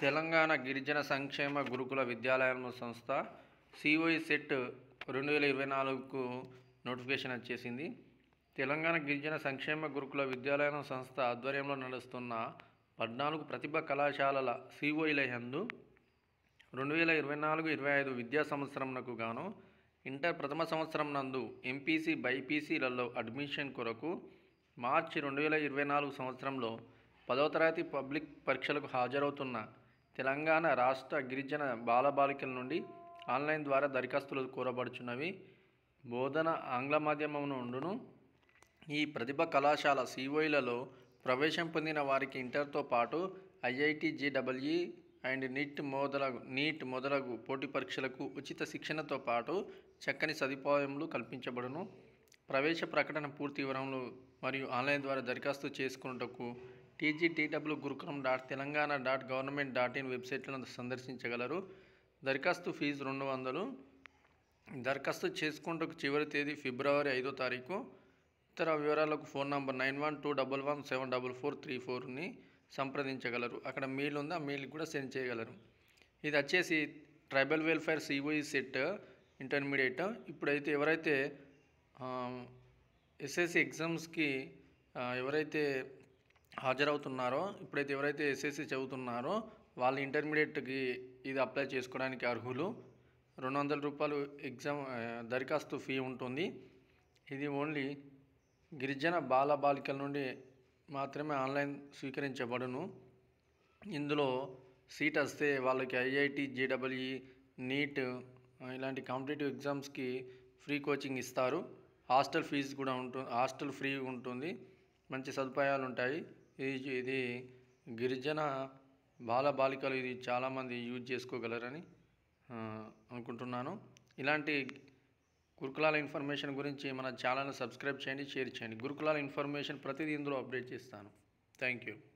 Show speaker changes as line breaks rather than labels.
తెలంగాణ గిరిజన సంక్షేమ గురుకుల విద్యాలయం సంస్థ సిఓఈ సెట్ రెండు వేల ఇరవై నాలుగుకు నోటిఫికేషన్ వచ్చేసింది తెలంగాణ గిరిజన సంక్షేమ గురుకుల విద్యాలయం సంస్థ ఆధ్వర్యంలో నడుస్తున్న పద్నాలుగు ప్రతిభ కళాశాలల సిఓఈల యందు రెండు వేల ఇరవై నాలుగు ఇరవై ఐదు విద్యా సంవత్సరంకు గాను ఇంటర్ ప్రథమ సంవత్సరం నందు ఎంపీసీ బైపీసీలలో అడ్మిషన్ కొరకు మార్చి రెండు వేల ఇరవై నాలుగు సంవత్సరంలో పదవ తరగతి పబ్లిక్ పరీక్షలకు హాజరవుతున్న తెలంగాణ రాష్ట్ర గిరిజన బాలబాలికల నుండి ఆన్లైన్ ద్వారా దరఖాస్తులు కోరబడుచున్నవి బోధన ఆంగ్ల మాధ్యమం నుండును ఈ ప్రతిభ కళాశాల సిఓఈలలో ప్రవేశం పొందిన వారికి ఇంటర్తో పాటు ఐఐటి జేడబ్ల్ఈ అండ్ నీట్ మొదలగు నీట్ మొదలగు పోటీ పరీక్షలకు ఉచిత శిక్షణతో పాటు చక్కని సదుపాయములు కల్పించబడును ప్రవేశ ప్రకటన పూర్తి వివరములు మరియు ఆన్లైన్ ద్వారా దరఖాస్తు చేసుకున్నటకు TGTW gurukulam dot Telangana dot government dot in వెబ్సైట్లను సందర్శించగలరు దరఖాస్తు ఫీజు రెండు వందలు దరఖాస్తు చేసుకుంటకు చివరి తేదీ ఫిబ్రవరి ఐదో తారీఖు ఇతర వివరాలకు phone number nine one two double one seven double four three ఫోర్ని సంప్రదించగలరు అక్కడ మెయిల్ ఉంది ఆ మెయిల్కి కూడా సెండ్ చేయగలరు ఇది వచ్చేసి tribal welfare COE CET intermediate ఇప్పుడైతే ఎవరైతే ఎస్ఎస్సి ఎగ్జామ్స్కి ఎవరైతే హాజరవుతున్నారో ఇప్పుడైతే ఎవరైతే ఎస్ఎస్సి చదువుతున్నారో వాళ్ళు ఇంటర్మీడియట్కి ఇది అప్లై చేసుకోవడానికి అర్హులు రెండు వందల రూపాయలు ఎగ్జామ్ ఆ, దరఖాస్తు ఫీ ఉంటుంది ఇది ఓన్లీ గిరిజన బాల బాలికల నుండి మాత్రమే ఆన్లైన్ స్వీకరించబడును ఇందులో సీట్ వస్తే వాళ్ళకి ఐఐటి జేడబ్ల్ఈ నీట్ ఆ, ఇలాంటి కాంపిటేటివ్ ఎగ్జామ్స్కి ఫ్రీ కోచింగ్ ఇస్తారు హాస్టల్ ఫీజు కూడా ఉంటుంది హాస్టల్ ఫ్రీ ఉంటుంది మంచి సదుపాయాలు ఉంటాయి ఇది ఇది గిరిజన బాల బాలికలు ఇది చాలామంది యూజ్ చేసుకోగలరని ఆ, అనుకుంటున్నాను ఇలాంటి గురుకులాల ఇన్ఫర్మేషన్ గురించి మన ఛానల్ని సబ్స్క్రైబ్ చేయండి షేర్ చేయండి గురుకులాల ఇన్ఫర్మేషన్ ప్రతిదీ ఇందులో అప్డేట్ చేస్తాను థ్యాంక్ యూ